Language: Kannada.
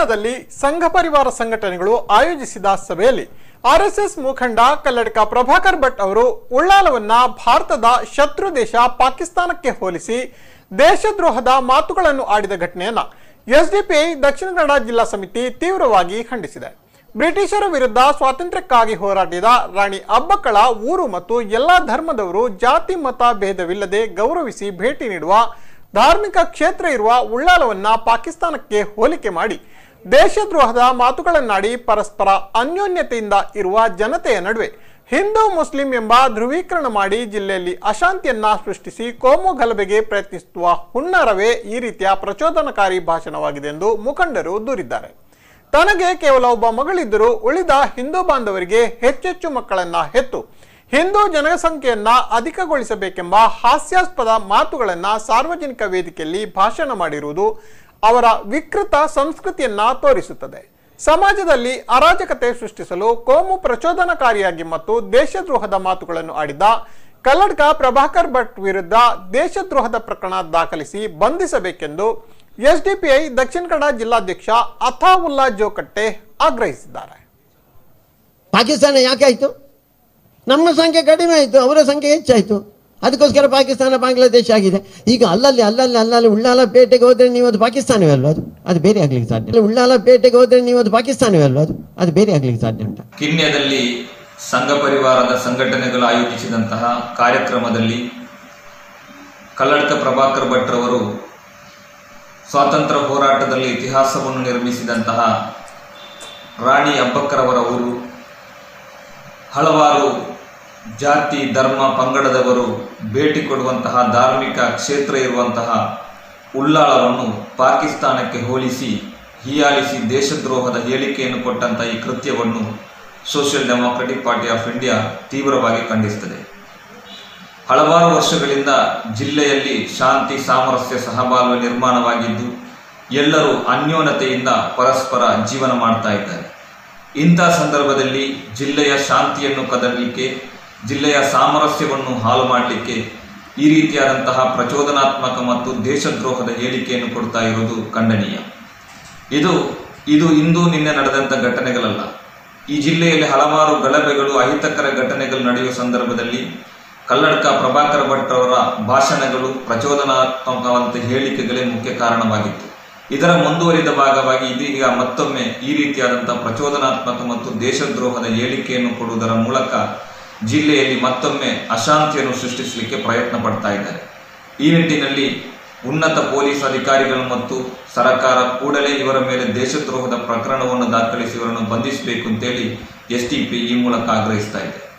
ಉಳ್ಳಾಲದಲ್ಲಿ ಸಂಘ ಪರಿವಾರ ಸಂಘಟನೆಗಳು ಆಯೋಜಿಸಿದ ಸಭೆಯಲ್ಲಿ ಆರ್ಎಸ್ಎಸ್ ಮುಖಂಡ ಕಲ್ಲಡ್ಕ ಪ್ರಭಾಕರ್ ಭಟ್ ಅವರು ಉಳ್ಳಾಲವನ್ನ ಭಾರತದ ಶತ್ರು ದೇಶ ಪಾಕಿಸ್ತಾನಕ್ಕೆ ಹೋಲಿಸಿ ದೇಶದ್ರೋಹದ ಮಾತುಗಳನ್ನು ಆಡಿದ ಘಟನೆಯನ್ನ ಎಸ್ಡಿಪಿಐ ದಕ್ಷಿಣ ಕನ್ನಡ ಜಿಲ್ಲಾ ಸಮಿತಿ ತೀವ್ರವಾಗಿ ಖಂಡಿಸಿದೆ ಬ್ರಿಟಿಷರ ವಿರುದ್ಧ ಸ್ವಾತಂತ್ರ್ಯಕ್ಕಾಗಿ ಹೋರಾಡಿದ ರಾಣಿ ಅಬ್ಬಕ್ಕಳ ಊರು ಮತ್ತು ಎಲ್ಲಾ ಧರ್ಮದವರು ಜಾತಿ ಮತ ಭೇದವಿಲ್ಲದೆ ಗೌರವಿಸಿ ಭೇಟಿ ನೀಡುವ ಧಾರ್ಮಿಕ ಕ್ಷೇತ್ರ ಇರುವ ಉಳ್ಳಾಲವನ್ನ ಪಾಕಿಸ್ತಾನಕ್ಕೆ ಹೋಲಿಕೆ ಮಾಡಿ ದೇಶದ್ರೋಹದ ಮಾತುಗಳನ್ನಾಡಿ ಪರಸ್ಪರ ಅನ್ಯೋನ್ಯತೆಯಿಂದ ಇರುವ ಜನತೆಯ ನಡುವೆ ಹಿಂದೂ ಮುಸ್ಲಿಂ ಎಂಬ ಧ್ರುವೀಕರಣ ಮಾಡಿ ಜಿಲ್ಲೆಯಲ್ಲಿ ಅಶಾಂತಿಯನ್ನ ಸೃಷ್ಟಿಸಿ ಕೋಮು ಗಲಭೆಗೆ ಪ್ರಯತ್ನಿಸುವ ಹುನ್ನಾರವೇ ಈ ರೀತಿಯ ಪ್ರಚೋದನಕಾರಿ ಭಾಷಣವಾಗಿದೆ ಎಂದು ಮುಖಂಡರು ದೂರಿದ್ದಾರೆ ತನಗೆ ಕೇವಲ ಒಬ್ಬ ಮಗಳಿದ್ದರೂ ಉಳಿದ ಹಿಂದೂ ಬಾಂಧವರಿಗೆ ಹೆಚ್ಚೆಚ್ಚು ಮಕ್ಕಳನ್ನ ಹೆತ್ತು ಹಿಂದೂ ಜನಸಂಖ್ಯೆಯನ್ನ ಅಧಿಕಗೊಳಿಸಬೇಕೆಂಬ ಹಾಸ್ಯಾಸ್ಪದ ಮಾತುಗಳನ್ನ ಸಾರ್ವಜನಿಕ ವೇದಿಕೆಯಲ್ಲಿ ಭಾಷಣ ಮಾಡಿರುವುದು ಅವರ ವಿಕೃತ ಸಂಸ್ಕೃತಿಯನ್ನ ತೋರಿಸುತ್ತದೆ ಸಮಾಜದಲ್ಲಿ ಅರಾಜಕತೆ ಸೃಷ್ಟಿಸಲು ಕೋಮು ಪ್ರಚೋದನಕಾರಿಯಾಗಿ ಮತ್ತು ದೇಶದ್ರೋಹದ ಮಾತುಗಳನ್ನು ಆಡಿದ ಕಲ್ಲಡ್ಕ ಪ್ರಭಾಕರ್ ಭಟ್ ವಿರುದ್ಧ ದೇಶದ್ರೋಹದ ಪ್ರಕರಣ ದಾಖಲಿಸಿ ಬಂಧಿಸಬೇಕೆಂದು ಎಸ್ಡಿಪಿಐ ದಕ್ಷಿಣ ಕನ್ನಡ ಜಿಲ್ಲಾಧ್ಯಕ್ಷ ಅಥಾವುಲ್ಲಾ ಜೋಕಟ್ಟೆ ಆಗ್ರಹಿಸಿದ್ದಾರೆ ಪಾಕಿಸ್ತಾನ ಯಾಕೆ ಆಯಿತು ನಮ್ಮ ಸಂಖ್ಯೆ ಕಡಿಮೆ ಆಯಿತು ಅವರ ಸಂಖ್ಯೆ ಹೆಚ್ಚಾಯಿತು ಅದಕ್ಕೋಸ್ಕರ ಪಾಕಿಸ್ತಾನ ಬಾಂಗ್ಲಾದೇಶ ಆಗಿದೆ ಈಗ ಅಲ್ಲಲ್ಲಿ ಅಲ್ಲಲ್ಲಿ ಅಲ್ಲಲ್ಲಿ ಉಳ್ಳಾಲ ಪೇಟೆಗೆ ಹೋದ್ರೆ ನೀವು ಅದು ಪಾಕಿಸ್ತಾನವೇ ಅಲ್ವಾ ಅದು ಅದು ಬೇರೆ ಆಗ್ಲಿಕ್ಕೆ ಸಾಧ್ಯ ಇಲ್ಲ. ಉಳ್ಳಾಲ ಪೇಟೆಗೆ ಹೋದ್ರೆ ನೀವು ಅದು ಪಾಕಿಸ್ತಾನವೇ ಅಲ್ವಾ ಅದು ಅದು ಬೇರೆ ಆಗ್ಲಿಕ್ಕೆ ಸಾಧ್ಯ ಉಂಟಾ ಕಿನ್ಯದಲ್ಲಿ ಸಂಘ ಪರಿವಾರದ ಸಂಘಟನೆಗಳು ಆಯೋಜಿಸಿದಂತಹ ಕಾರ್ಯಕ್ರಮದಲ್ಲಿ ಕಲ್ಲಡ್ಕ ಪ್ರಭಾಕರ್ ಭಟ್ರವರು ಸ್ವಾತಂತ್ರ್ಯ ಹೋರಾಟದಲ್ಲಿ ಇತಿಹಾಸವನ್ನು ನಿರ್ಮಿಸಿದಂತಹ ರಾಣಿ ಅಬ್ಬಕ್ಕರವರ ಊರು ಹಲವಾರು ಜಾತಿ ಧರ್ಮ ಪಂಗಡದವರು ಭೇಟಿ ಕೊಡುವಂತಹ ಧಾರ್ಮಿಕ ಕ್ಷೇತ್ರ ಇರುವಂತಹ ಉಳ್ಳಾಳವನ್ನು ಪಾಕಿಸ್ತಾನಕ್ಕೆ ಹೋಲಿಸಿ ಹೀಯಾಳಿಸಿ ದೇಶದ್ರೋಹದ ಹೇಳಿಕೆಯನ್ನು ಕೊಟ್ಟಂತಹ ಈ ಕೃತ್ಯವನ್ನು social democratic party of India ತೀವ್ರವಾಗಿ ಖಂಡಿಸುತ್ತದೆ ಹಲವಾರು ವರ್ಷಗಳಿಂದ ಜಿಲ್ಲೆಯಲ್ಲಿ ಶಾಂತಿ ಸಾಮರಸ್ಯ ಸಹಬಾಳ್ವೆ ನಿರ್ಮಾಣವಾಗಿದ್ದು ಎಲ್ಲರೂ ಅನ್ಯೋನ್ಯತೆಯಿಂದ ಪರಸ್ಪರ ಜೀವನ ಮಾಡ್ತಾ ಇದ್ದಾರೆ ಇಂಥ ಸಂದರ್ಭದಲ್ಲಿ ಜಿಲ್ಲೆಯ ಶಾಂತಿಯನ್ನು ಕದಡಲಿಕ್ಕೆ ಜಿಲ್ಲೆಯ ಸಾಮರಸ್ಯವನ್ನು ಹಾಳು ಮಾಡಲಿಕ್ಕೆ ಈ ರೀತಿಯಾದಂತಹ ಪ್ರಚೋದನಾತ್ಮಕ ಮತ್ತು ದೇಶದ್ರೋಹದ ಹೇಳಿಕೆಯನ್ನು ಕೊಡ್ತಾ ಇರುವುದು ಖಂಡನೀಯ ಇದು ಇದು ಇಂದು ನಿನ್ನೆ ನಡೆದಂಥ ಘಟನೆಗಳಲ್ಲ ಈ ಜಿಲ್ಲೆಯಲ್ಲಿ ಹಲವಾರು ಗಲಭೆಗಳು ಅಹಿತಕರ ಘಟನೆಗಳು ನಡೆಯುವ ಸಂದರ್ಭದಲ್ಲಿ ಕಲ್ಲಡ್ಕ ಪ್ರಭಾಕರ್ ಭಟ್ ಅವರ ಭಾಷಣಗಳು ಪ್ರಚೋದನಾತ್ಮಕವಂತ ಹೇಳಿಕೆಗಳೇ ಮುಖ್ಯ ಕಾರಣವಾಗಿತ್ತು ಇದರ ಮುಂದುವರಿದ ಭಾಗವಾಗಿ ಇದೀಗ ಮತ್ತೊಮ್ಮೆ ಈ ರೀತಿಯಾದಂತಹ ಪ್ರಚೋದನಾತ್ಮಕ ಮತ್ತು ದೇಶದ್ರೋಹದ ಹೇಳಿಕೆಯನ್ನು ಕೊಡುವುದರ ಮೂಲಕ ಜಿಲ್ಲೆಯಲ್ಲಿ ಮತ್ತೊಮ್ಮೆ ಅಶಾಂತಿಯನ್ನು ಸೃಷ್ಟಿಸಲಿಕ್ಕೆ ಪ್ರಯತ್ನ ಪಡ್ತಾ ಇದ್ದಾರೆ ಈ ನಿಟ್ಟಿನಲ್ಲಿ ಉನ್ನತ ಪೊಲೀಸ್ ಅಧಿಕಾರಿಗಳು ಮತ್ತು ಸರ್ಕಾರ ಕೂಡಲೇ ಇವರ ಮೇಲೆ ದೇಶದ್ರೋಹದ ಪ್ರಕರಣವನ್ನು ದಾಖಲಿಸಿ ಇವರನ್ನು ಬಂಧಿಸಬೇಕು ಅಂತೇಳಿ ಎಸ್ ಟಿ ಪಿ ಈ ಮೂಲಕ ಆಗ್ರಹಿಸ್ತಾ ಇದೆ